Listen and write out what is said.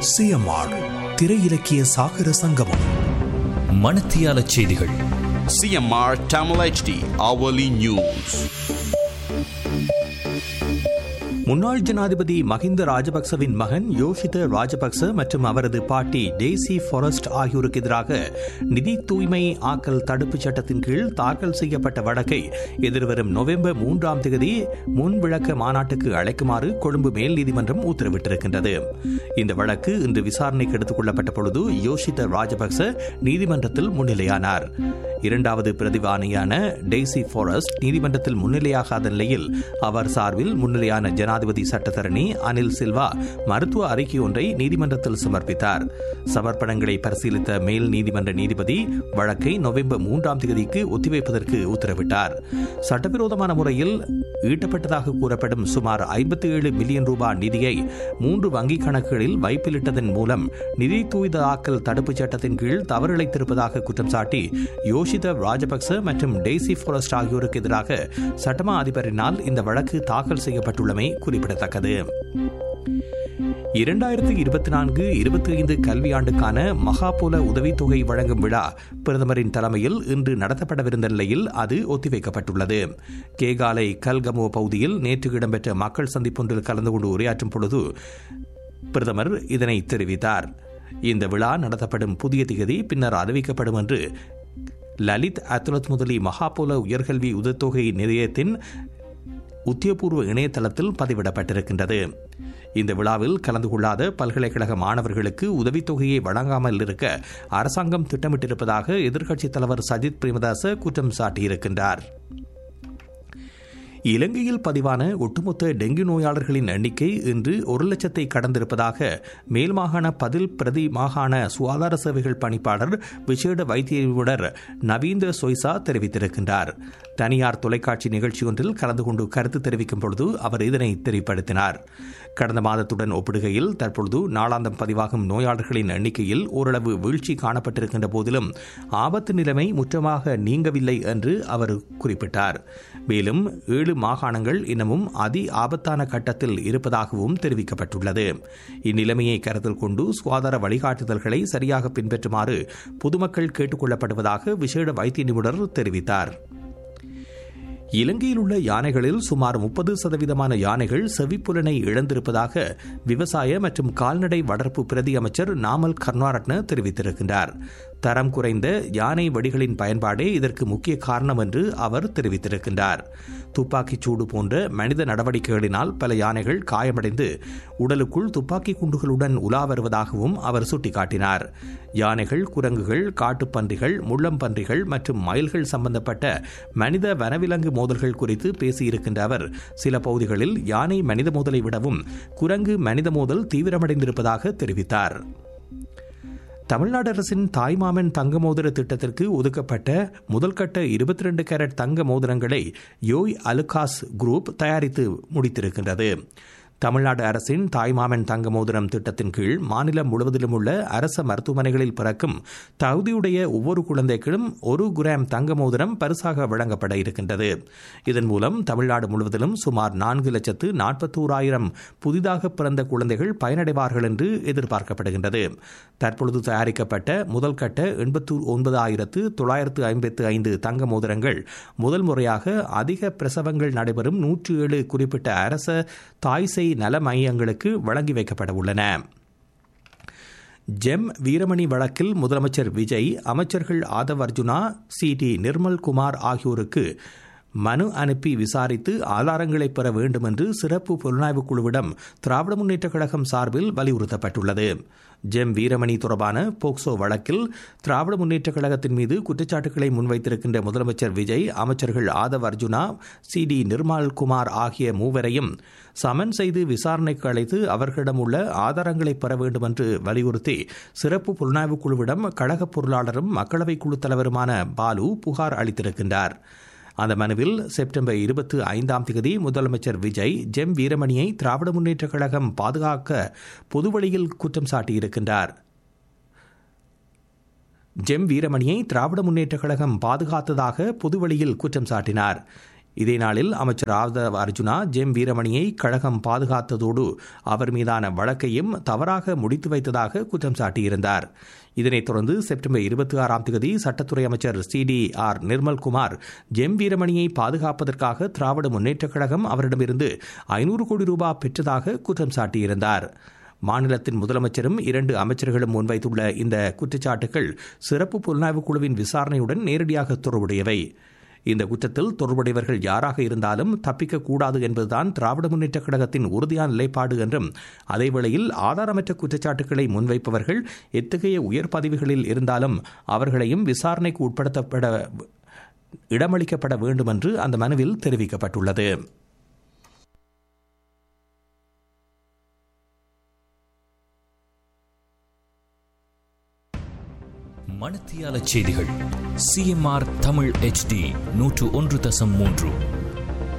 CMR திரை இலக்கிய சாகர சங்கமம் மணத்தியால செய்திகள் CMR Tamil HD Hourly News. முன்னாள் ஜனாதிபதி மஹிந்த ராஜபக்சவின் மகன் யோஷித ராஜபக்ச மற்றும் அவரது பாட்டி டேசி ஃபாரஸ்ட் ஆகியோருக்கு எதிராக நிதி தூய்மை ஆக்கல் தடுப்புச் சட்டத்தின் கீழ் தாக்கல் செய்யப்பட்ட வழக்கை எதிர்வரும் நவம்பர் மூன்றாம் தேதி முன் விளக்க மாநாட்டுக்கு அழைக்குமாறு கொழும்பு மேல் நீதிமன்றம் உத்தரவிட்டிருக்கின்றது இந்த வழக்கு இன்று விசாரணைக்கு எடுத்துக் கொள்ளப்பட்ட பொழுது யோஷித ராஜபக்ச நீதிமன்றத்தில் முன்னிலையானார் இரண்டாவது பிரதிவாணியான டெய்சி ஃபாரஸ்ட் நீதிமன்றத்தில் முன்னிலையாகாத நிலையில் அவர் சார்பில் முன்னிலையான ஜனாதிபதி சட்டத்தரணி அனில் சில்வா மருத்துவ அறிக்கை ஒன்றை நீதிமன்றத்தில் சமர்ப்பித்தார் சமர்ப்பணங்களை பரிசீலித்த மேல் நீதிமன்ற நீதிபதி வழக்கை நவம்பர் மூன்றாம் தேதிக்கு ஒத்திவைப்பதற்கு உத்தரவிட்டார் சட்டவிரோதமான முறையில் ஈட்டப்பட்டதாக கூறப்படும் சுமார் ஐம்பத்தி ஏழு மில்லியன் ரூபாய் நிதியை மூன்று வங்கிக் கணக்குகளில் வைப்பிலிட்டதன் மூலம் நிதி தூய்தாக்கல் தடுப்புச் சட்டத்தின் கீழ் தவறிழைத்திருப்பதாக குற்றம் சாட்டி யோஷித ராஜபக்ச மற்றும் டெய்சி ஃபாரஸ்ட் ஆகியோருக்கு எதிராக சட்டமா அதிபரினால் இந்த வழக்கு தாக்கல் செய்யப்பட்டுள்ளமை குறிப்பிடத்தக்கது இரண்டாயிரத்தி இருபத்தி நான்கு இருபத்தி ஐந்து கல்வியாண்டுக்கான மகாபோல உதவித்தொகை வழங்கும் விழா பிரதமரின் தலைமையில் இன்று நடத்தப்படவிருந்த நிலையில் அது ஒத்திவைக்கப்பட்டுள்ளது கேகாலை கல்கமோ பகுதியில் நேற்று இடம்பெற்ற மக்கள் சந்திப்பொன்றில் கலந்து கொண்டு உரையாற்றும் பொழுது பிரதமர் இதனை தெரிவித்தார் இந்த விழா நடத்தப்படும் புதிய திகதி பின்னர் அறிவிக்கப்படும் என்று லலித் அத்துலத் முதலி மகாபோல உயர்கல்வி உதவித்தொகை நிலையத்தின் உத்தியபூர்வ இணையதளத்தில் பதிவிடப்பட்டிருக்கின்றது இந்த விழாவில் கலந்து கொள்ளாத பல்கலைக்கழக மாணவர்களுக்கு உதவித்தொகையை வழங்காமல் இருக்க அரசாங்கம் திட்டமிட்டிருப்பதாக எதிர்க்கட்சித் தலைவர் சஜித் பிரேமதாச குற்றம் சாட்டியிருக்கின்றார் இலங்கையில் பதிவான ஒட்டுமொத்த டெங்கு நோயாளர்களின் எண்ணிக்கை இன்று ஒரு லட்சத்தை கடந்திருப்பதாக மேல் மாகாண பதில் பிரதி மாகாண சுகாதார சேவைகள் பணிப்பாளர் விசேட வைத்திய நிபுணர் நவீந்திர சொய்சா தெரிவித்திருக்கின்றார் தனியார் தொலைக்காட்சி நிகழ்ச்சி ஒன்றில் கலந்து கொண்டு கருத்து தெரிவிக்கும் பொழுது அவர் இதனை தெரிவிப்படுத்தினார் கடந்த மாதத்துடன் ஒப்பிடுகையில் தற்பொழுது நாளாந்தம் பதிவாகும் நோயாளர்களின் எண்ணிக்கையில் ஓரளவு வீழ்ச்சி காணப்பட்டிருக்கின்ற போதிலும் ஆபத்து நிலைமை முற்றமாக நீங்கவில்லை என்று அவர் குறிப்பிட்டார் மேலும் ஏழு மாகாணங்கள் இன்னமும் அதி ஆபத்தான கட்டத்தில் இருப்பதாகவும் தெரிவிக்கப்பட்டுள்ளது இந்நிலைமையை கருத்தில் கொண்டு சுகாதார வழிகாட்டுதல்களை சரியாக பின்பற்றுமாறு பொதுமக்கள் கேட்டுக் கொள்ளப்படுவதாக விசேட வைத்திய நிபுணர் தெரிவித்தார் இலங்கையில் உள்ள யானைகளில் சுமார் முப்பது சதவீதமான யானைகள் செவிப்புலனை இழந்திருப்பதாக விவசாய மற்றும் கால்நடை வளர்ப்பு பிரதி அமைச்சர் நாமல் கர்ணாரட்ன தெரிவித்திருக்கின்றார் தரம் குறைந்த யானை வெடிகளின் பயன்பாடே இதற்கு முக்கிய காரணம் என்று அவர் தெரிவித்திருக்கின்றார் துப்பாக்கிச் சூடு போன்ற மனித நடவடிக்கைகளினால் பல யானைகள் காயமடைந்து உடலுக்குள் துப்பாக்கி குண்டுகளுடன் உலா வருவதாகவும் அவர் சுட்டிக்காட்டினார் யானைகள் குரங்குகள் காட்டுப்பன்றிகள் முள்ளம்பன்றிகள் மற்றும் மயில்கள் சம்பந்தப்பட்ட மனித வனவிலங்கு மோதல்கள் குறித்து பேசியிருக்கின்ற அவர் சில பகுதிகளில் யானை மனித மோதலை விடவும் குரங்கு மனித மோதல் தீவிரமடைந்திருப்பதாக தெரிவித்தார் தமிழ்நாடு அரசின் தாய்மாமன் தங்க மோதிர திட்டத்திற்கு ஒதுக்கப்பட்ட முதல்கட்ட இருபத்தி ரெண்டு கேரட் தங்க மோதிரங்களை யோய் அலுகாஸ் குரூப் தயாரித்து முடித்திருக்கின்றது தமிழ்நாடு அரசின் தாய்மாமன் தங்க மோதிரம் திட்டத்தின் கீழ் மாநிலம் முழுவதிலும் உள்ள அரச மருத்துவமனைகளில் பிறக்கும் தகுதியுடைய ஒவ்வொரு குழந்தைக்கும் ஒரு கிராம் தங்க மோதிரம் பரிசாக வழங்கப்பட இருக்கின்றது இதன் மூலம் தமிழ்நாடு முழுவதிலும் சுமார் நான்கு லட்சத்து நாற்பத்தோராயிரம் புதிதாக பிறந்த குழந்தைகள் பயனடைவார்கள் என்று எதிர்பார்க்கப்படுகின்றது தற்பொழுது தயாரிக்கப்பட்ட முதல் கட்ட எண்பத்து ஒன்பதாயிரத்து தொள்ளாயிரத்து ஐம்பத்து ஐந்து தங்க மோதிரங்கள் முதல் முறையாக அதிக பிரசவங்கள் நடைபெறும் நூற்று ஏழு குறிப்பிட்ட அரச தாய்சை நல மையங்களுக்கு வழங்கி வைக்கப்பட உள்ளன ஜெம் வீரமணி வழக்கில் முதலமைச்சர் விஜய் அமைச்சர்கள் ஆதவ் அர்ஜுனா சி டி நிர்மல் குமார் ஆகியோருக்கு மனு அனுப்பி விசாரித்து ஆதாரங்களை பெற வேண்டும் என்று சிறப்பு புலனாய்வு குழுவிடம் திராவிட முன்னேற்றக் கழகம் சார்பில் வலியுறுத்தப்பட்டுள்ளது ஜெம் வீரமணி தொடர்பான போக்சோ வழக்கில் திராவிட முன்னேற்றக் கழகத்தின் மீது குற்றச்சாட்டுகளை முன்வைத்திருக்கின்ற முதலமைச்சர் விஜய் அமைச்சர்கள் ஆதவ் அர்ஜுனா சி டி நிர்மல் குமார் ஆகிய மூவரையும் சமன் செய்து விசாரணைக்கு அழைத்து அவர்களிடம் உள்ள ஆதாரங்களை பெற வேண்டும் என்று வலியுறுத்தி சிறப்பு புலனாய்வு குழுவிடம் கழக பொருளாளரும் மக்களவை குழு தலைவருமான பாலு புகார் அளித்திருக்கின்றார் அந்த மனுவில் செப்டம்பர் இருபத்தி ஐந்தாம் தேதி முதலமைச்சர் விஜய் ஜெம் வீரமணியை திராவிட முன்னேற்றக் கழகம் பாதுகாக்க பொதுவழியில் குற்றம் சாட்டியிருக்கின்றார் ஜெம் வீரமணியை திராவிட முன்னேற்றக் கழகம் பாதுகாத்ததாக பொதுவழியில் குற்றம் சாட்டினார் இதே நாளில் அமைச்சர் ஆதவ அர்ஜுனா ஜெம் வீரமணியை கழகம் பாதுகாத்ததோடு அவர் மீதான வழக்கையும் தவறாக முடித்து வைத்ததாக குற்றம் சாட்டியிருந்தார் இதனைத் தொடர்ந்து செப்டம்பர் இருபத்தி ஆறாம் தேதி சட்டத்துறை அமைச்சர் சி டி ஆர் நிர்மல்குமார் ஜெம் வீரமணியை பாதுகாப்பதற்காக திராவிட முன்னேற்றக் கழகம் அவரிடமிருந்து ஐநூறு கோடி ரூபாய் பெற்றதாக குற்றம் சாட்டியிருந்தார் மாநிலத்தின் முதலமைச்சரும் இரண்டு அமைச்சர்களும் முன்வைத்துள்ள இந்த குற்றச்சாட்டுகள் சிறப்பு புலனாய்வு குழுவின் விசாரணையுடன் நேரடியாக தொடர்புடையவை இந்த குற்றத்தில் தொடர்புடையவர்கள் யாராக இருந்தாலும் தப்பிக்கக்கூடாது என்பதுதான் திராவிட முன்னேற்றக் கழகத்தின் உறுதியான நிலைப்பாடு என்றும் அதேவேளையில் ஆதாரமற்ற குற்றச்சாட்டுகளை முன்வைப்பவர்கள் எத்தகைய உயர் பதவிகளில் இருந்தாலும் அவர்களையும் விசாரணைக்கு உட்படுத்தப்பட இடமளிக்கப்பட வேண்டும் என்று அந்த மனுவில் தெரிவிக்கப்பட்டுள்ளது மணத்தியால செய்திகள் சிஎம்ஆர் தமிழ் HD நூற்று ஒன்று தசம் மூன்று